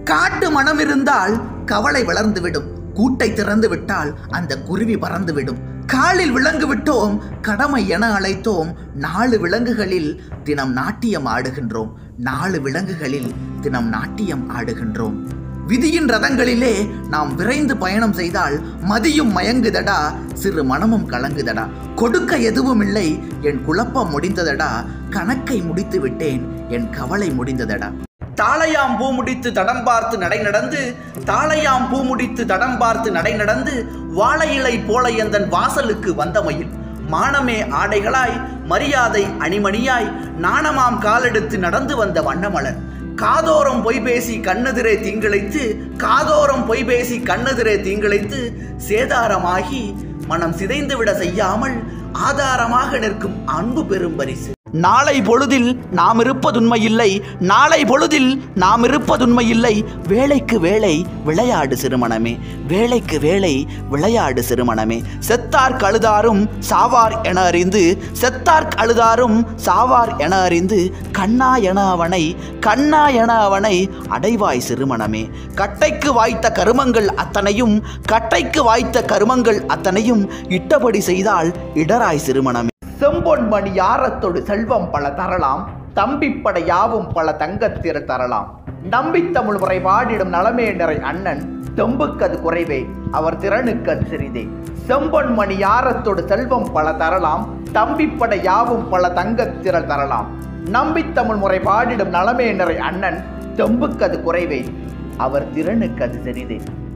காட்டு மனம் இருந்தால் கவலை வளர்ந்துவிடும் கூட்டை திறந்து விட்டால் அந்த குருவி பறந்துவிடும் காலில் விலங்கு விட்டோம் கடமை என அழைத்தோம் நாலு விலங்குகளில் தினம் நாட்டியம் ஆடுகின்றோம் நாலு விலங்குகளில் தினம் நாட்டியம் ஆடுகின்றோம் விதியின் ரதங்களிலே நாம் விரைந்து பயணம் செய்தால் மதியும் மயங்குதடா சிறு மனமும் கலங்குதடா கொடுக்க எதுவும் இல்லை என் குழப்பம் முடிந்ததடா கணக்கை முடித்து விட்டேன் என் கவலை முடிந்ததடா தாளையாம் பூ முடித்து தடம் பார்த்து நடை நடந்து தாளையாம் பூ முடித்து தடம் பார்த்து நடை நடந்து வாழை இலை போல எந்தன் வாசலுக்கு வந்த மயில் மானமே ஆடைகளாய் மரியாதை அணிமணியாய் நாணமாம் காலெடுத்து நடந்து வந்த வண்ணமலர் காதோரம் பொய் பேசி கண்ணெதிரே தீங்கிழைத்து காதோரம் பொய் பேசி கண்ணெதிரே தீங்கிழைத்து சேதாரமாகி மனம் சிதைந்துவிட செய்யாமல் ஆதாரமாக நிற்கும் அன்பு பெரும் பரிசு நாளை பொழுதில் நாம் இருப்பதுண்மையில்லை நாளை பொழுதில் நாம் இருப்பதுண்மையில்லை வேலைக்கு வேலை விளையாடு சிறுமணமே வேலைக்கு வேலை விளையாடு சிறுமணமே செத்தார் கழுதாரும் சாவார் என அறிந்து செத்தார் கழுதாரும் சாவார் என அறிந்து கண்ணா என அவனை கண்ணா என அவனை அடைவாய் சிறுமணமே கட்டைக்கு வாய்த்த கருமங்கள் அத்தனையும் கட்டைக்கு வாய்த்த கருமங்கள் அத்தனையும் இட்டபடி செய்தால் இடராய் சிறுமணமே செம்பொன்மணி யாரத்தொடு செல்வம் பல தரலாம் தம்பிப்பட யாவும் பல தங்கத்திர தரலாம் நம்பித்தமிழ் முறை பாடிடும் நலமே நிறை அண்ணன் தெம்புக்கது குறைவே அவர் திறனுக்கது சிறிதே செம்பொன்மணி யாரத்தொடு செல்வம் பல தரலாம் தம்பிப்பட யாவும் பல தங்கத்திரள் தரலாம் நம்பித்தமிழ் முறை பாடிடும் நலமே நிறை அண்ணன் தெம்புக்கது குறைவே அவர் திறனுக்கது சிறிதே